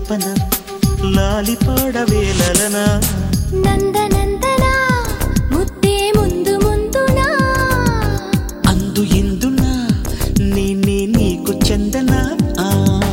తపన లాలి పాడవేలనా నందనందన ముద్దే ముందు ముందునా అందు ఎందునా నేనే నీకు చందన ఆ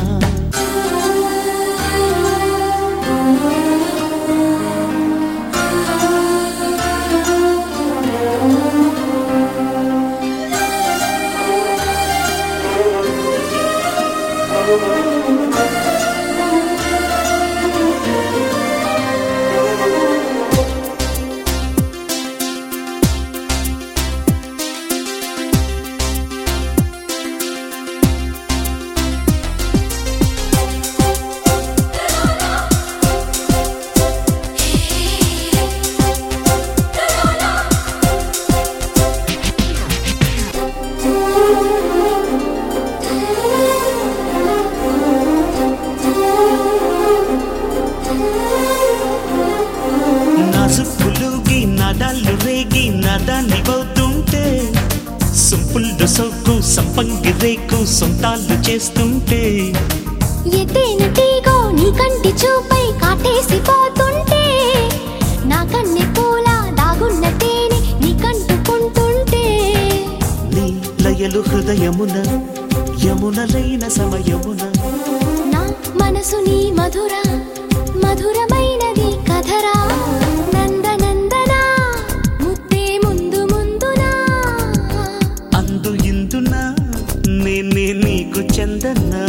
నాజుక్కులుగి నడాలు రేగి నదాన్ని పోతుంటే సుంపుళ్ళు సొగ్గు సంపంగి రేకు సొంతాలు చేస్తుంటే ఎత్తేను తీగో నీ కంటి చూపై కాటేసి పోతుంటే నా కన్నె పూల దాగున్న తేనె నీ కంటుకుంటుంటే నీ లయలు హృదయమున యమునలైన సమయమున నా మనసు నీ మధుర మధురమైనది కథరా నందనందన ముద్దే ముందు ముందునా అందు ఇందునా నేనే నీకు చందన్నా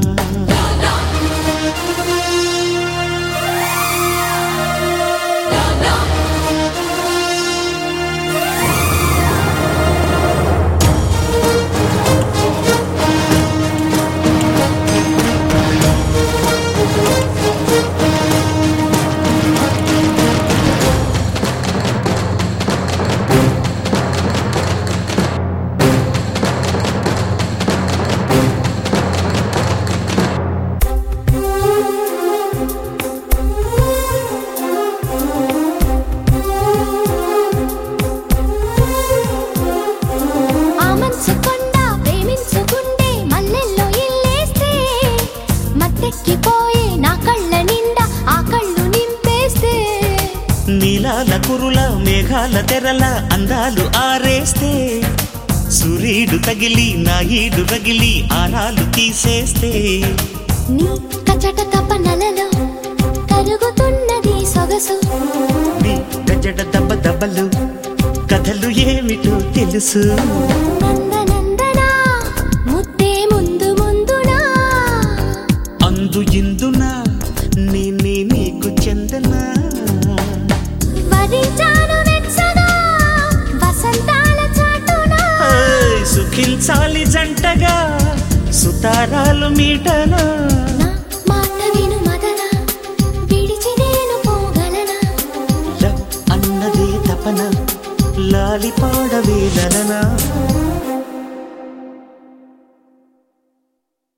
ఆ మనసు కొండ ప్రేమించుకుండే మల్లెల్లో ఇల్లేస్తే మత్తెక్కిపోయే నా కళ్ళ నిండా ఆ కళ్ళు నింపేస్తే నీలాల కురుల మేఘాల తెరల అందాలు ఆరేస్తే సూర్యుడు తగిలి నా ఈడు రగిలి ఆరాలు తీసేస్తే నీ కచట తపనలలో కరుగుతున్నది సొగసు నీ గజడ దెబ్బ దెబ్బలు కథలు ఏమిటో తెలుసు నందనందన ముద్దే ముందు ముందునా అందు ఇందునా నేనే నీకు చందనా వరించాను వెచ్చగా వసంతాల చాటునా ఏయ్, సుఖించాలి జంటగా సుతారాలు మీటనా నా మాట విను మదన విడిచి నేను పోగలనా లవ్ అన్నదే తపన లాలి పాడవేదనా